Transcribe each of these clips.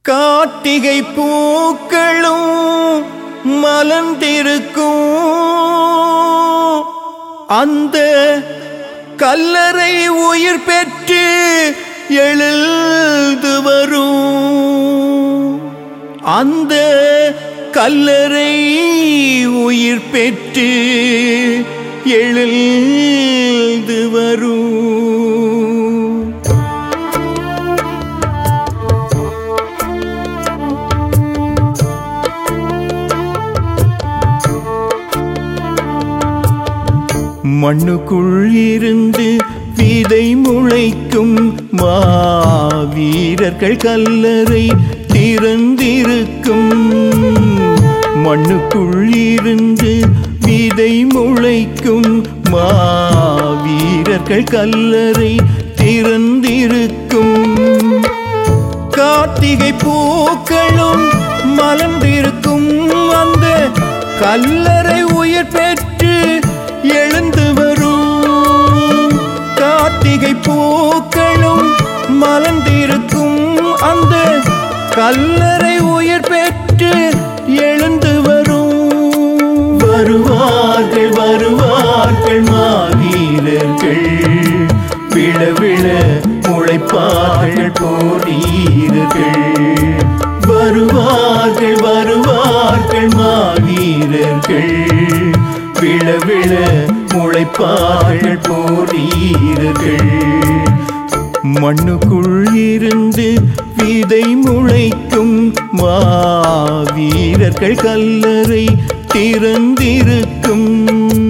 கார்த்திகை பூக்களும் மலர்ந்திருக்கும் அந்த கல்லறை உயிர் பெற்று எழுந்து வரும் அந்த கல்லறை உயிர் பெற்று எழுந்து வரும் மண்ணுக்குள் இருந்து விதை முளைக்கும் மாவீரர்கள் கல்லறை திறந்திருக்கும் மண்ணுக்குள் இருந்து விதை முளைக்கும் மாவீரர்கள் கல்லறை திறந்திருக்கும் கார்த்திகை பூக்களும் மலர்ந்திருக்கும் அந்த கல்லறை உயிர் பெற்று எழுந்து வரும் கார்த்திகை பூக்களும் மலர்ந்திருக்கும் அந்த கல்லறை உயிர் பெற்று எழுந்து வரும் வருவார்கள் வருவார்கள் மாவீரர்கள் விழ விழ முளைப்பார்கள் போரீர்கள் வருவார்கள் வருவார்கள் மாவீரர்கள் விழ விழ முளைப்பார்கள் போரீர்கள் மண்ணுக்குள் இருந்து விதை முளைக்கும் மாவீரர்கள் கல்லறை திறந்திருக்கும்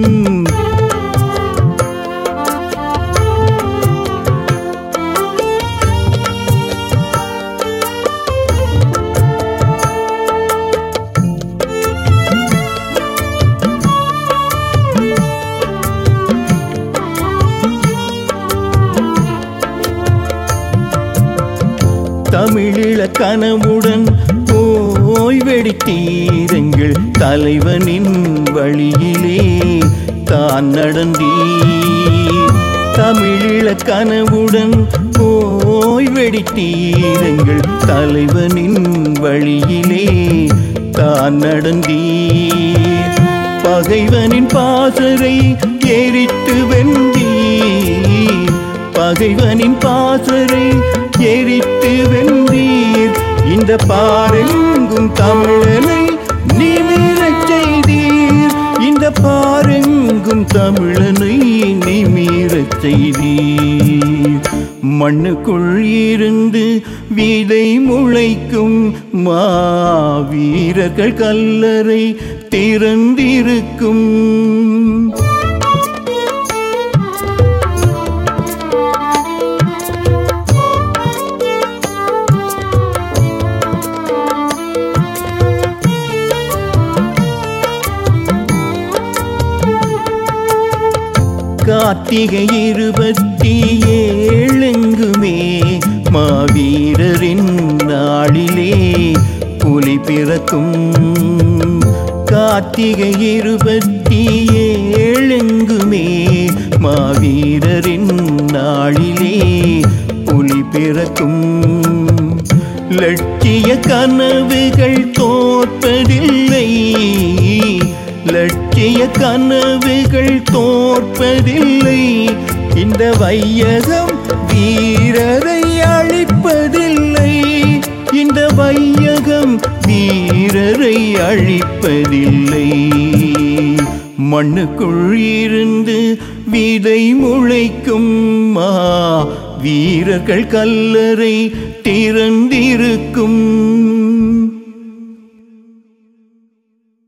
தமிழீழ கனவுடன் ஓய்வெடுத்தீரங்கள் தலைவனின் வழியிலே தான் நடந்தீர் தமிழீழ கனவுடன் ஓய்வெடுத்தீரங்கள் தலைவனின் வழியிலே தான் நடந்தீர் பகைவனின் பாசறை எரித்து வெந்தீர் பகைவனின் பாசறை எரித்து வென்றீர் இந்த பாரெங்கும் தமிழனை நிமிரச் செய்தீர் இந்த பாரெங்கும் தமிழனை நிமிரச் செய்தீர் மண்ணுக்குள் இருந்து விதை முளைக்கும் மாவீரர்கள் கல்லறை திறந்திருக்கும் கார்த்திகை இருபத்தி ஏழுங்குமே மாவீரரின் நாளிலே புலி பிறக்கும் கார்த்திகை இருபத்தி ஏழுங்குமே மாவீரரின் நாளிலே புலி பிறக்கும் லட்சிய கனவுகள் தோற்பதில்லை லட்சிய கனவுகள் தோற்பதில்லை இந்த வையகம் வீரரை அழிப்பதில்லை இந்த வையகம் வீரரை அழிப்பதில்லை மண்ணுக்குள் இருந்து விதை முளைக்கும் மா வீரர்கள் கல்லறை திறந்திருக்கும்